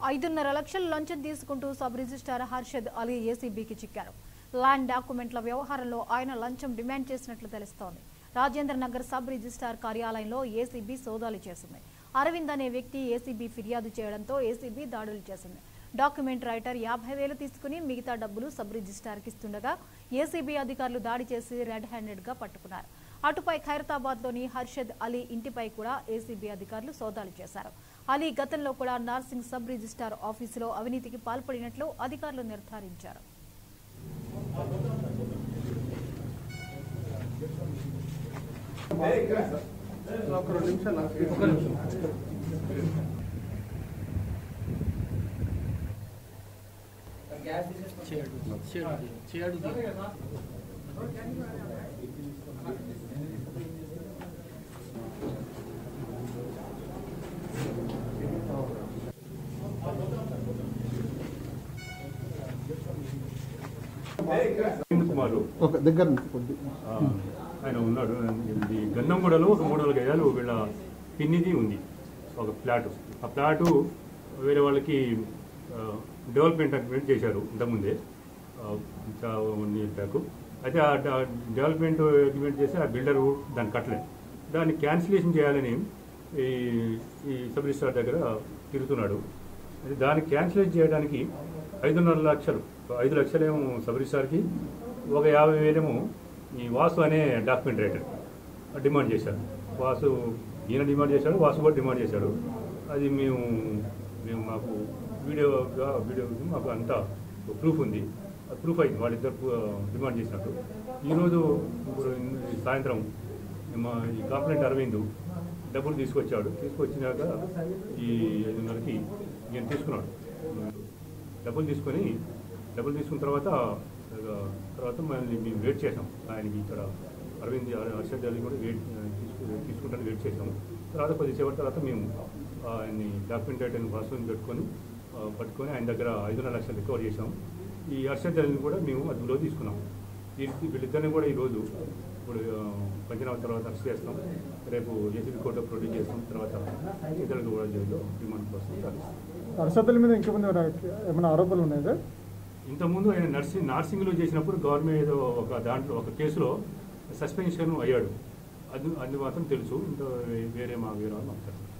ఐదున్నర లక్షల లంచం తీసుకుంటూ సబ్ రిజిస్ట్రార్ హర్షద్ అలీ ఏసీబీకి చిక్కారు ల్యాండ్ డాక్యుమెంట్ల వ్యవహారంలో ఆయన లంచం డిమాండ్ చేసినట్లు తెలుస్తోంది రాజేంద్ర నగర్ సబ్ రిజిస్ట్రార్ కార్యాలయంలో ఏసీబీ సోదాలు చేసింది అరవింద్ అనే వ్యక్తి ఏసీబీ ఫిర్యాదు చేయడంతో ఏసీబీ దాడులు చేసింది డాక్యుమెంట్ రైటర్ యాభై వేలు తీసుకుని మిగతా డబ్బులు సబ్ రిజిస్ట్రార్కి ఇస్తుండగా ఏసీబీ అధికారులు దాడి చేసి రెడ్ హ్యాండెడ్ గా పట్టుకున్నారు అటుపై ఖైరతాబాద్లోని హర్షద్ అలీ ఇంటిపై కూడా ఏసీబీ అధికారులు సోదాలు చేశారు అలీ గతంలో కూడా నార్సింగ్ సబ్ రిజిస్ట్రార్ ఆఫీసులో అవినీతికి పాల్పడినట్లు అధికారులు నిర్ధారించారు ఒక రెండు నిమిషాలు ఒక నిమిషం అరవింద్ కుమార్ ఒక దగ్గర నుంచి కొద్ది ఆ, ఆయన ఉన్నాడు ఇది గన్నంగూడలో ఒక మూడు వందల గజాలు వీళ్ళ పిన్నిది ఉంది ఒక ఫ్లాట్ ఆ ఫ్లాటు వేరే వాళ్ళకి ఆ, డెవలప్మెంట్ అగ్రిమెంట్ చేశారు ఇంతకుముందే ఆ, ఇంకా వన్ ఇయర్ బ్యాక్ అయితే ఆ డ- డెవలప్మెంట్ అగ్రిమెంట్ చేసి ఆ బిల్డర్ దాన్ని కట్టలేదు దాన్ని క్యాన్సిలేషన్ చేయాలని ఈ ఈ సబ్ రిజిస్ట్రార్ దగ్గర తిరుగుతున్నాడు అయితే దాన్ని క్యాన్సిలేట్ చేయడానికి ఐదున్నర లక్షలు ఐదు లక్షలేమో సబ్ రిజిస్ట్రార్కి ఒక యాభై వేలేమో ఈ వాసు అనే డాక్యుమెంట్ రైటర్ డిమాండ్ చేశాడు వాసు ఈయన డిమాండ్ చేశాడు వాసు కూడా డిమాండ్ చేశాడు అది మేము మేము మాకు వీడియోగా వీడియో మాకు అంతా ప్రూఫ్ ఉంది ఆ ప్రూఫ్ అయింది వాళ్ళిద్దరు డిమాండ్ చేసినట్టు ఈరోజు ఇప్పుడు ఈ సాయంత్రం మా ఈ కంప్లైంట్ అరవింద్ డబ్బులు తీసుకొచ్చాడు తీసుకొచ్చినాక ఈ ఐదున్నరకి ఈయన తీసుకున్నాడు డబ్బులు తీసుకొని డబ్బులు తీసుకున్న తర్వాత ఆ, తర్వాత మళ్ళీ మేము వెయిట్ చేసాం ఆయనకి ఇక్కడ అరవింద్ హర్షద్ అలీ కూడా వెయిట్ తీసుకు తీసుకుంటాను వెయిట్ చేసాము తర్వాత కొద్దిసేపటి తర్వాత మేము ఆయన్ని డాక్యుమెంట్ రైటర్ని వాసుని పెట్టుకొని ఆ, పట్టుకొని ఆయన దగ్గర ఐదున్నర లక్షలు రికవర్ చేసాము ఈ హర్షద్ అలీని కూడా మేము అదుపులో తీసుకున్నాం వీరి- వీళ్ళిద్దరిని కూడా ఈరోజు ఇప్పుడు ఆ, పంచనామా తర్వాత అరెస్ట్ చేస్తాం రేపు ఏసీబీ కోర్టులో ప్రొడ్యూస్ చేస్తాం తర్వాత ఇతరులకు కూడా జైల్లో రిమాండ్ కోసం తరలిస్తాం అర్షతుల మీద ఇంకేముంది ఏమైనా ఆరోపణలు ఉన్నాయి సార్ ఇంతకుముందు ఆయన నర్సింగ్ నార్సింగ్లో చేసినప్పుడు గవర్నమెంట్ ఏదో ఒక దాంట్లో ఒక కేసులో సస్పెన్షన్ అయ్యాడు అది అది మాత్రం తెలుసు ఇంకా వేరే మా వేరే వాళ్ళు మాకు తెలుసు